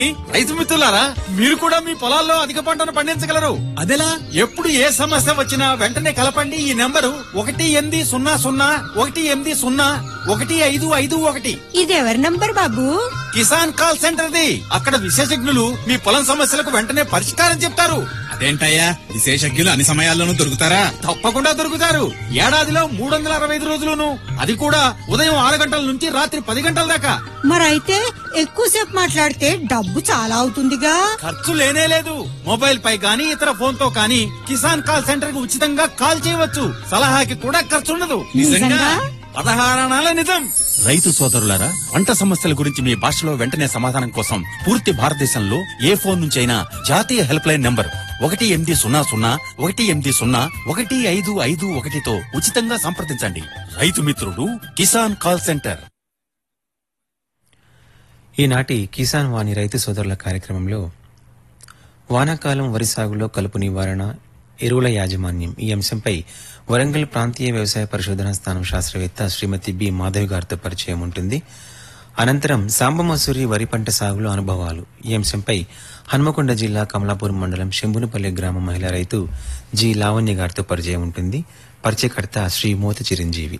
రైతు మిత్రులారా మీరు కూడా మీ పొలాల్లో అధిక పంటను పండించగలరు అదెలా ఎప్పుడు ఏ సమస్య వచ్చినా వెంటనే కలపండి ఈ నెంబరు ఒకటి ఎనిమిది సున్నా సున్నా ఒకటి ఎనిమిది సున్నా ఒకటి ఐదు ఐదు ఒకటి ఇది ఎవరి నంబర్ బాబు కిసాన్ కాల్ సెంటర్ ది అక్కడ విశేషజ్ఞులు మీ పొలం సమస్యలకు వెంటనే పరిష్కారం చెప్తారు అదేంటయ్యా విశేషజ్ఞులు అన్ని సమయాల్లోనూ దొరుకుతారా తప్పకుండా దొరుకుతారు ఏడాదిలో మూడు వందల అరవై ఐదు రోజులును అది కూడా ఉదయం ఆరు గంటల నుంచి రాత్రి పది గంటల దాకా మరైతే ఎక్కువసేపు మాట్లాడితే డబ్బు చాలా అవుతుందిగా ఖర్చు లేనే లేదు మొబైల్ పై గానీ ఇతర ఫోన్ తో కానీ కిసాన్ కాల్ సెంటర్ కు ఉచితంగా కాల్ చేయవచ్చు సలహాకి కూడా ఖర్చు ఉండదు నిజంగా? పదహారణాల నిజం రైతు సోదరులారా పంట సమస్యల గురించి మీ భాషలో వెంటనే సమాధానం కోసం పూర్తి భారతదేశంలో ఏ ఫోన్ నుంచైనా జాతీయ హెల్ప్ లైన్ నంబర్ ఒకటి ఎనిమిది సున్నా సున్నా ఒకటి ఎనిమిది సున్నా ఒకటి ఐదు ఐదు ఒకటితో ఉచితంగా సంప్రదించండి రైతు మిత్రుడు కిసాన్ కాల్ సెంటర్ ఈనాటి కిసాన్ వాణి రైతు సోదరుల కార్యక్రమంలో వానాకాలం వరి సాగులో కలుపు నివారణ ఎరువుల యాజమాన్యం ఈ అంశంపై వరంగల్ ప్రాంతీయ వ్యవసాయ పరిశోధనా స్థానం శాస్త్రవేత్త శ్రీమతి బి మాధవి గారితో పరిచయం ఉంటుంది అనంతరం సాంబమసూరి వరి పంట సాగులో అనుభవాలు ఈ అంశంపై హన్మకొండ జిల్లా కమలాపూర్ మండలం శంభునిపల్లి గ్రామ మహిళా రైతు జి లావణ్య గారితో పరిచయం ఉంటుంది పరిచయకర్త శ్రీ మోతి చిరంజీవి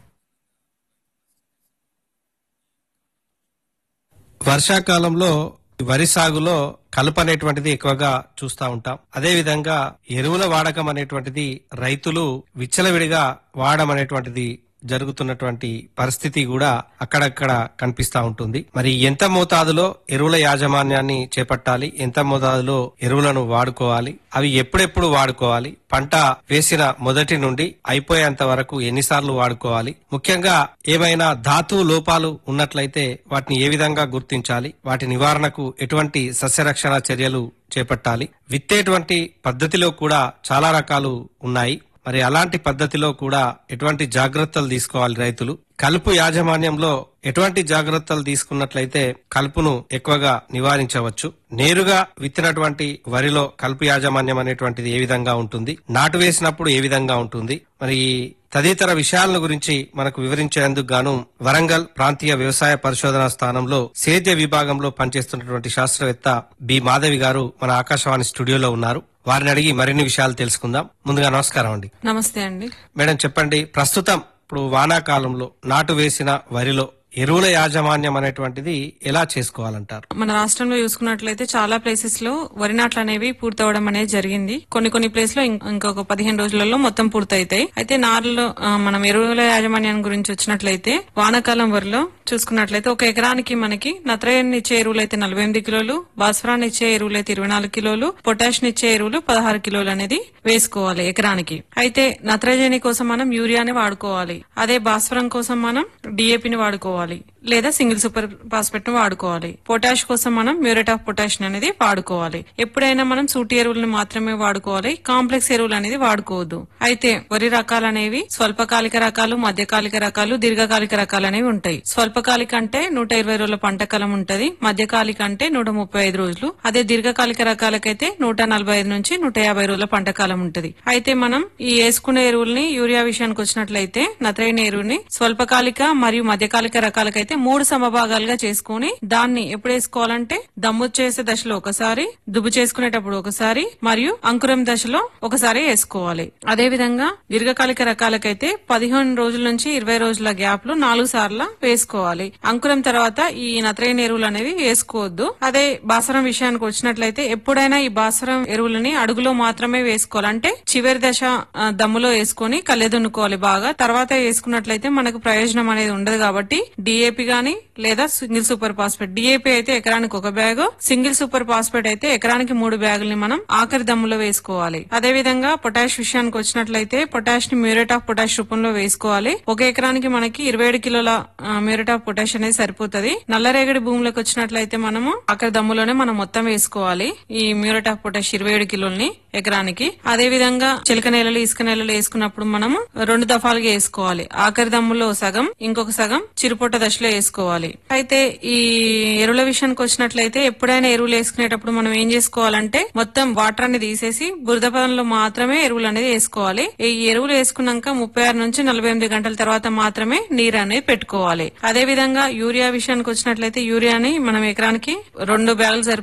వర్షాకాలంలో వరి సాగులో కలుపు అనేటువంటిది ఎక్కువగా చూస్తా ఉంటాం అదే విధంగా ఎరువుల వాడకం అనేటువంటిది రైతులు విచ్చలవిడిగా వాడడం అనేటువంటిది జరుగుతున్నటువంటి పరిస్థితి కూడా అక్కడక్కడ కనిపిస్తా ఉంటుంది మరి ఎంత మోతాదులో ఎరువుల యాజమాన్యాన్ని చేపట్టాలి ఎంత మోతాదులో ఎరువులను వాడుకోవాలి అవి ఎప్పుడెప్పుడు వాడుకోవాలి పంట వేసిన మొదటి నుండి అయిపోయేంత వరకు ఎన్నిసార్లు వాడుకోవాలి ముఖ్యంగా ఏమైనా ధాతు లోపాలు ఉన్నట్లయితే వాటిని ఏ విధంగా గుర్తించాలి వాటి నివారణకు ఎటువంటి సస్యరక్షణ చర్యలు చేపట్టాలి విత్తేటువంటి పద్ధతిలో కూడా చాలా రకాలు ఉన్నాయి మరి అలాంటి పద్ధతిలో కూడా ఎటువంటి జాగ్రత్తలు తీసుకోవాలి రైతులు కలుపు యాజమాన్యంలో ఎటువంటి జాగ్రత్తలు తీసుకున్నట్లయితే కలుపును ఎక్కువగా నివారించవచ్చు నేరుగా విత్తినటువంటి వరిలో కలుపు యాజమాన్యం అనేటువంటిది ఏ విధంగా ఉంటుంది నాటు వేసినప్పుడు ఏ విధంగా ఉంటుంది మరి ఈ తదితర విషయాల గురించి మనకు వివరించేందుకు గాను వరంగల్ ప్రాంతీయ వ్యవసాయ పరిశోధనా స్థానంలో సేద్య విభాగంలో పనిచేస్తున్నటువంటి శాస్త్రవేత్త బి మాధవి గారు మన ఆకాశవాణి స్టూడియోలో ఉన్నారు వారిని అడిగి మరిన్ని విషయాలు తెలుసుకుందాం ముందుగా నమస్కారం అండి నమస్తే అండి మేడం చెప్పండి ప్రస్తుతం ఇప్పుడు వానాకాలంలో నాటు వేసిన వరిలో ఎరువుల యాజమాన్యం అనేటువంటిది ఎలా చేసుకోవాలంటారు మన రాష్ట్రంలో చూసుకున్నట్లయితే చాలా ప్లేసెస్ లో వరి నాట్లు అనేవి పూర్తవడం అనేది జరిగింది కొన్ని కొన్ని ప్లేస్ లో ఇం- ఇంకొక పదిహేను రోజులలో మొత్తం పూర్తయితాయి అయితే నారులో ఆ, మనం ఎరువుల యాజమాన్యం గురించి వచ్చినట్లయితే వానాకాలం వరిలో చూసుకున్నట్లయితే ఒక ఎకరానికి మనకి నత్రయాన్ని ఇచ్చే ఎరువులు అయితే నలభై ఎనిమిది కిలోలు భాస్వరాన్ని ఇచ్చే ఎరువులు అయితే ఇరవై నాలుగు కిలోలు పొటాష్ ఇచ్చే ఎరువులు పదహారు కిలోలు అనేది వేసుకోవాలి ఎకరానికి అయితే నత్రజని కోసం మనం యూరియాని వాడుకోవాలి అదే భాస్వరం కోసం మనం డిఏపిని వాడుకోవాలి లేదా సింగిల్ సూపర్ ఫాస్ఫేట్ ను వాడుకోవాలి పొటాష్ కోసం మనం మ్యూరేట్ ఆఫ్ పొటాష్ అనేది వాడుకోవాలి ఎప్పుడైనా మనం సూటి ఎరువులను మాత్రమే వాడుకోవాలి కాంప్లెక్స్ ఎరువులు అనేది వాడుకోవద్దు అయితే వరి రకాలు అనేవి స్వల్పకాలిక రకాలు మధ్యకాలిక రకాలు దీర్ఘకాలిక రకాలు అనేవి ఉంటాయి స్వల్పకాలిక అంటే నూట ఇరవై రోజుల పంట కాలం ఉంటది మధ్యకాలిక అంటే నూట ముప్పై ఐదు రోజులు అదే దీర్ఘకాలిక రకాలకైతే నూట నలభై ఐదు నుంచి నూట యాభై రోజుల పంట కాలం ఉంటది అయితే మనం ఈ వేసుకునే ఎరువుల్ని యూరియా విషయానికి వచ్చినట్లయితే నత్రయిన ఎరువుని స్వల్పకాలిక మరియు మధ్యకాలిక రకాలకైతే మూడు సమభాగాలుగా చేసుకుని దాన్ని ఎప్పుడు వేసుకోవాలంటే దమ్ము చేసే దశలో ఒకసారి దుబ్బు చేసుకునేటప్పుడు ఒకసారి మరియు అంకురం దశలో ఒకసారి వేసుకోవాలి అదే విధంగా దీర్ఘకాలిక రకాలకైతే పదిహేను రోజుల నుంచి ఇరవై రోజుల గ్యాప్ లో నాలుగు సార్లు వేసుకోవాలి అంకురం తర్వాత ఈ నత్రయిన ఎరువులు అనేవి వేసుకోవద్దు అదే బాసరం విషయానికి వచ్చినట్లయితే ఎప్పుడైనా ఈ బాసరం ఎరువులని అడుగులో మాత్రమే వేసుకోవాలి అంటే చివరి దశ ఆ, దమ్ములో వేసుకొని కళ్ళెదున్నుకోవాలి బాగా తర్వాత వేసుకున్నట్లయితే మనకు ప్రయోజనం అనేది ఉండదు కాబట్టి డిఏపి గాని లేదా సింగిల్ సూపర్ ఫాస్ఫేట్ డిఏపి అయితే ఎకరానికి ఒక బ్యాగ్ సింగిల్ సూపర్ ఫాస్ఫేట్ అయితే ఎకరానికి మూడు బ్యాగుల్ని మనం ఆఖరి దమ్ములో వేసుకోవాలి అదే విధంగా పొటాష్ విషయానికి వచ్చినట్లయితే పొటాష్ ని మ్యూరేట్ ఆఫ్ పొటాష్ రూపంలో వేసుకోవాలి ఒక ఎకరానికి మనకి ఇరవై ఏడు కిలోల ఆ, మ్యూరేట్ ఆఫ్ పొటాష్ అనేది సరిపోతుంది నల్లరేగడి భూమిలోకి వచ్చినట్లయితే మనము అక్కడ దమ్ములోనే మనం మొత్తం వేసుకోవాలి ఈ మ్యూరేట్ ఆఫ్ పొటాష్ ఇరవై ఏడు కిలోల్ని ఎకరానికి అదే విధంగా చిలక నేలలు ఇసుక నేలలు వేసుకున్నప్పుడు మనము రెండు దఫాలుగా వేసుకోవాలి ఆఖరి దమ్ములో సగం ఇంకొక సగం చిరుపొట్ట దశలో వేసుకోవాలి అయితే ఈ ఎరువుల విషయానికి వచ్చినట్లయితే ఎప్పుడైనా ఎరువులు వేసుకునేటప్పుడు మనం ఏం చేసుకోవాలంటే మొత్తం వాటర్ అనేది తీసేసి బురద పదంలో మాత్రమే ఎరువులు అనేది వేసుకోవాలి ఈ ఎరువులు వేసుకున్నాక ముప్పై ఆరు నుంచి నలభై ఎనిమిది గంటల తర్వాత మాత్రమే నీరు అనేది పెట్టుకోవాలి అదే విధంగా యూరియా విషయానికి వచ్చినట్లయితే యూరియాని మనం ఎకరానికి రెండు బ్యాగులు